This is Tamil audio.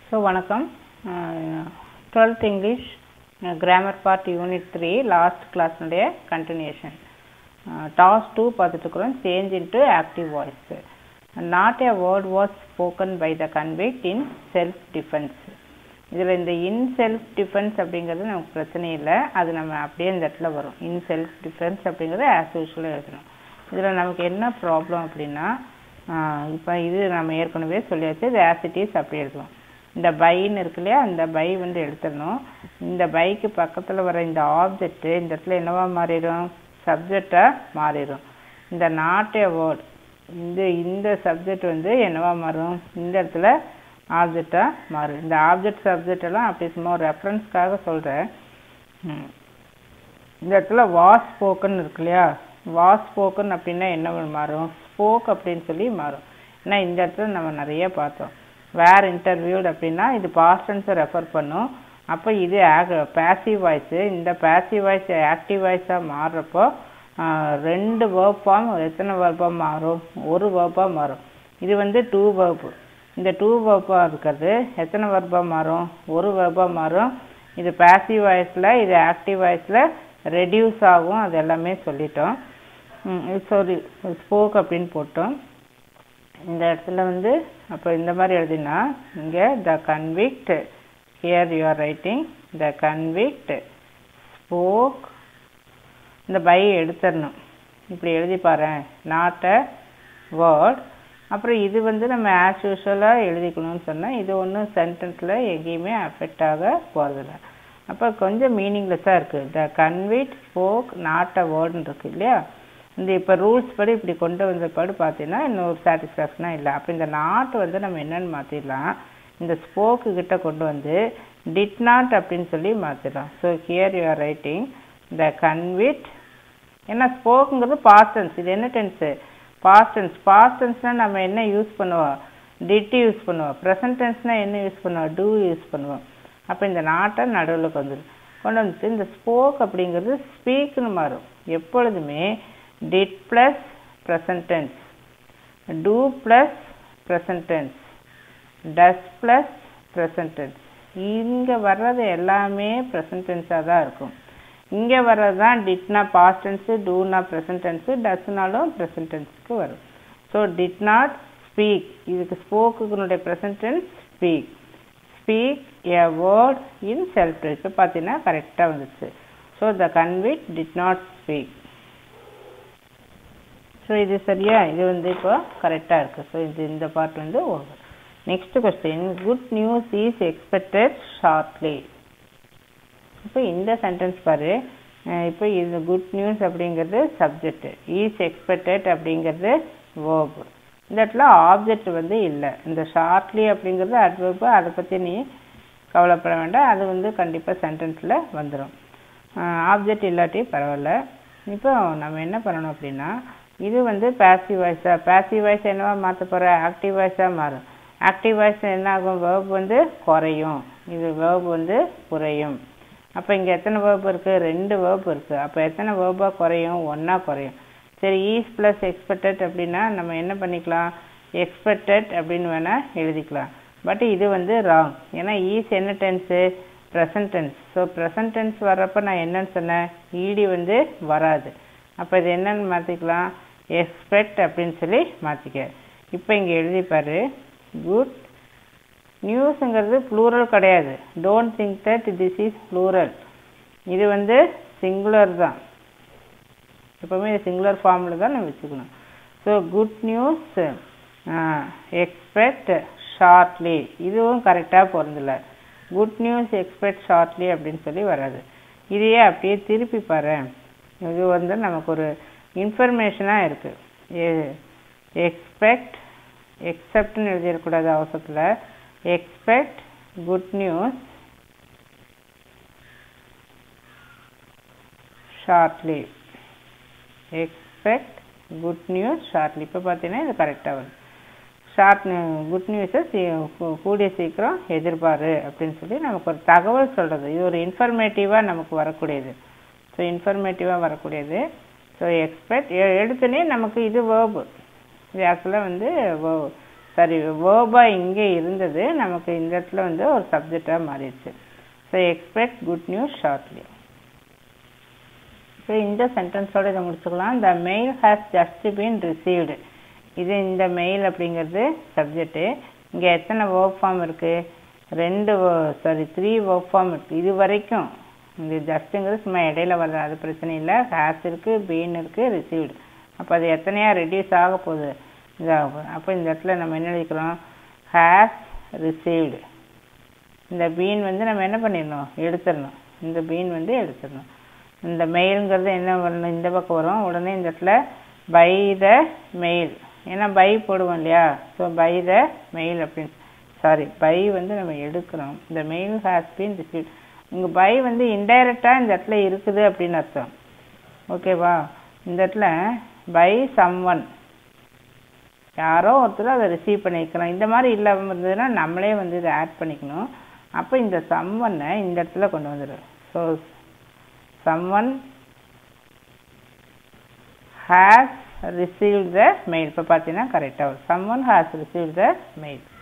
ஸோ வணக்கம் twelfth English grammar part unit three last கிளாஸ்னுடைய கண்டினியூஷன் டாஸ் டூ பார்த்துட்டு இருக்கிறோம் change into active voice not a word was spoken by the convict in self defence இதில் இந்த இன் செல்ஃப் டிஃபென்ஸ் அப்படிங்கிறது நமக்கு பிரச்சனை இல்லை அது நம்ம அப்படியே இந்த இடத்துல வரும் இன் செல்ஃப் டிஃபென்ஸ் அப்படிங்கிறது ஆஸ் யூஷுவலாக எழுதணும் இதில் நமக்கு என்ன ப்ராப்ளம் அப்படின்னா இப்போ இது நம்ம ஏற்கனவே சொல்லியாச்சு இது ஆசிட்டிஸ் அப்படி எழுதுவோம் இந்த பைன்னு இருக்கு இல்லையா இந்த பை வந்து எடுத்துடணும் இந்த பைக்கு பக்கத்தில் வர இந்த ஆப்ஜெக்ட் இந்த இடத்துல என்னவா மாறிடும் சப்ஜெக்டாக மாறிடும் இந்த நாட் எ வேர்ட் இந்த இந்த சப்ஜெக்ட் வந்து என்னவா மாறும் இந்த இடத்துல ஆப்ஜெக்டாக மாறும் இந்த ஆப்ஜெக்ட் சப்ஜெக்ட் எல்லாம் அப்படி சும்மா ஒரு ரெஃபரன்ஸ்க்காக சொல்கிறேன் இந்த இடத்துல வாஸ் ஸ்போக்கன் இருக்கு இல்லையா வாஸ் ஸ்போக்கன் அப்படின்னா என்ன மாறும் ஸ்போக் அப்படின்னு சொல்லி மாறும் ஏன்னா இந்த இடத்துல நம்ம நிறைய பார்த்தோம் வேர் இன்டர்வியூட் அப்படின்னா இது பாஸ்டன்ஸை ரெஃபர் பண்ணும் அப்போ இது பேசிவ் வாய்ஸு இந்த பேசிவ் வாய்ஸ் ஆக்டிவ் வாய்ஸாக மாறுறப்போ ரெண்டு வேர்ப் ஃபார்ம் எத்தனை வேர்பாக மாறும் ஒரு வேர்பாக மாறும் இது வந்து டூ வேர்ப்பு இந்த டூ வேர்பாக இருக்கிறது எத்தனை வேர்பாக மாறும் ஒரு வேர்பாக மாறும் இது பேசிவ் வாய்ஸில் இது ஆக்டிவ் வாய்ஸில் ரெடியூஸ் ஆகும் அது எல்லாமே சொல்லிட்டோம் சாரி ஸ்போக் அப்படின்னு போட்டோம் இந்த இடத்துல வந்து அப்போ இந்த மாதிரி எழுதினா இங்கே the convict here you are writing the convict spoke இந்த பை எடுத்துடணும் இப்படி எழுதி பாரு நாட் அ வேர்ட் அப்புறம் இது வந்து நம்ம ஆஸ் யூஷுவலாக எழுதிக்கணும்னு சொன்னால் இது ஒன்றும் சென்டென்ஸில் எங்கேயுமே அஃபெக்ட் ஆக போகிறதில்ல அப்போ கொஞ்சம் மீனிங்லெஸ்ஸாக இருக்குது த கன்விட் ஸ்போக் நாட் அ வேர்டுன்னு இருக்குது இல்லையா இந்த இப்போ ரூல்ஸ் படி இப்படி கொண்டு வந்த படி பார்த்தீங்கன்னா இன்னொரு சாட்டிஸ்ஃபேக்ஷனாக இல்லை அப்போ இந்த நாட் வந்து நம்ம என்னென்னு மாற்றிடலாம் இந்த ஸ்போக்கு கிட்ட கொண்டு வந்து டிட் நாட் அப்படின்னு சொல்லி மாற்றிடலாம் so here you are writing the convict ஏன்னா ஸ்போக்குங்கிறது பாஸ்டன்ஸ் இது என்ன டென்ஸு பாஸ்டன்ஸ் பாஸ்டன்ஸ்னால் நம்ம என்ன யூஸ் பண்ணுவோம் டிட் யூஸ் பண்ணுவோம் ப்ரெசன்ட் டென்ஸ்னால் என்ன யூஸ் பண்ணுவோம் டூ யூஸ் பண்ணுவோம் அப்போ இந்த நாட்டை நடுவில் வந்துடும் கொண்டு வந்துட்டு இந்த ஸ்போக் அப்படிங்கிறது ஸ்பீக்னு மாறும் எப்பொழுதுமே did plus present tense do plus present tense does plus present tense இங்கே வர்றது எல்லாமே ப்ரெசன்ட் டென்ஸாக தான் இருக்கும் இங்கே வர்றது தான் டிட்னா பாஸ்ட் டென்ஸு டூனா ப்ரெசன்ட் டென்ஸு டஸ்னாலும் ப்ரெசன்ட் டென்ஸுக்கு வரும் ஸோ டிட் நாட் ஸ்பீக் இதுக்கு ஸ்போக்குனுடைய present tense speak speak a word in self இப்போ பார்த்தீங்கன்னா கரெக்டாக வந்துச்சு so the convict did not speak so இது சரியா இது வந்து இப்போ கரெக்டாக இருக்குது ஸோ இது இந்த பார்ட் வந்து over next question good news is expected shortly இப்போ இந்த சென்டென்ஸ் பாரு இப்போ இது குட் நியூஸ் அப்படிங்கிறது சப்ஜெக்ட் ஈஸ் எக்ஸ்பெக்டட் அப்படிங்கிறது வேர்பு இந்த இடத்துல ஆப்ஜெக்ட் வந்து இல்லை இந்த ஷார்ட்லி அப்படிங்கிறது அட்வர்பு அதை பற்றி நீ கவலைப்பட வேண்டாம் அது வந்து கண்டிப்பாக சென்டென்ஸில் வந்துடும் ஆப்ஜெக்ட் இல்லாட்டி பரவாயில்ல இப்போ நம்ம என்ன பண்ணணும் அப்படின்னா இது வந்து பேசிவ் வாய்ஸாக பேசிவ் வாய்ஸ் என்னவா மாற்ற போகிற ஆக்டிவ் வாய்ஸாக மாறும் ஆக்டிவ் வாய்ஸ் என்ன ஆகும் வேர்ப் வந்து குறையும் இது வேர்ப் வந்து குறையும் அப்போ இங்கே எத்தனை வேர்ப் இருக்குது ரெண்டு வேர்ப் இருக்குது அப்போ எத்தனை வேர்பாக குறையும் ஒன்றா குறையும் சரி ஈஸ் ப்ளஸ் எக்ஸ்பெக்டட் அப்படின்னா நம்ம என்ன பண்ணிக்கலாம் எக்ஸ்பெக்டட் அப்படின்னு வேணால் எழுதிக்கலாம் பட் இது வந்து ராங் ஏன்னா ஈஸ் என்ன tense present tense so present tense வர்றப்போ நான் என்னன்னு சொன்னேன் ஈடி வந்து வராது அப்போ இது என்னன்னு மாற்றிக்கலாம் எக்ஸ்பெக்ட் அப்படின்னு சொல்லி மாற்றிக்க இப்போ இங்கே எழுதிப்பாரு குட் நியூஸுங்கிறது ப்ளூரல் கிடையாது don't think that this is plural இது வந்து சிங்குலர் தான் எப்போவுமே சிங்குலர் ஃபார்மில் தான் நம்ம வச்சுக்கணும் so good news expect shortly இதுவும் கரெக்டாக பொருந்தில்ல குட் நியூஸ் எக்ஸ்பெக்ட் ஷார்ட்லி அப்படின்னு சொல்லி வராது இதையே அப்படியே திருப்பி பாரு இது வந்து நமக்கு ஒரு இன்ஃபர்மேஷனாக இருக்குது எக்ஸ்பெக்ட் எக்ஸப்ட்னு எழுதிடக்கூடாது அவசரத்தில் expect good news shortly expect good news shortly இப்போ பார்த்தீங்கன்னா இது கரெக்டாக வரும் ஷார்ட் குட் நியூஸை சீ கூடிய சீக்கிரம் எதிர்பாரு அப்படின்னு சொல்லி நமக்கு ஒரு தகவல் சொல்கிறது இது ஒரு இன்ஃபர்மேட்டிவாக நமக்கு வரக்கூடியது ஸோ இன்ஃபர்மேட்டிவாக வரக்கூடியது ஸோ எக்ஸ்பெக்ட் எடுத்தோடனே நமக்கு இது வேர்பு இது ஆக்சுவலாக வந்து சரி வேர்பாக இங்கே இருந்தது நமக்கு இந்த இடத்துல வந்து ஒரு சப்ஜெக்டாக மாறிடுச்சு so expect good news shortly so இந்த சென்டென்ஸோட இதை முடிச்சுக்கலாம் the mail has just been received இது இந்த மெயில் அப்படிங்கிறது சப்ஜெக்ட்டு இங்கே எத்தனை ஒர்க் ஃபார்ம் இருக்குது ரெண்டு சாரி த்ரீ ஒர்க் ஃபார்ம் இருக்குது இது வரைக்கும் இந்த ஜஸ்ட்டுங்கிறது சும்மா இடையில வர்றது அது பிரச்சனை இல்லை ஹேஸ் இருக்குது பீன் இருக்குது ரிசீவ்டு அப்போ அது எத்தனையா ரெடியூஸ் ஆக போகுது இதாகும் அப்போ இந்த இடத்துல நம்ம என்ன எழுதிக்கிறோம் ஹேஸ் ரிசீவ்டு இந்த பீன் வந்து நம்ம என்ன பண்ணிடணும் எடுத்துடணும் இந்த பீன் வந்து எடுத்துடணும் இந்த மெயிலுங்கிறது என்ன வரணும் இந்த பக்கம் வரும் உடனே இந்த இடத்துல பை த மெயில் ஏன்னா பை போடுவோம் இல்லையா ஸோ பை த மெயில் அப்படின்னு சாரி பை வந்து நம்ம எடுக்கிறோம் இந்த மெயில் ஹேஸ் பீன் ரிசீவ் இங்கே பை வந்து இன்டைரக்டாக இந்த இடத்துல இருக்குது அப்படின்னு அர்த்தம் ஓகேவா இந்த இடத்துல பை சம் ஒன் யாரோ ஒருத்தர் அதை ரிசீவ் பண்ணிக்கலாம் இந்த மாதிரி இல்லாமல் இருந்ததுன்னா நம்மளே வந்து இதை ஆட் பண்ணிக்கணும் அப்போ இந்த சம் ஒன்னை இந்த இடத்துல கொண்டு வந்துடும் so someone has receive the mail இப்போ பார்த்தீங்கன்னா கரெக்டாக வரும் someone has receive the mail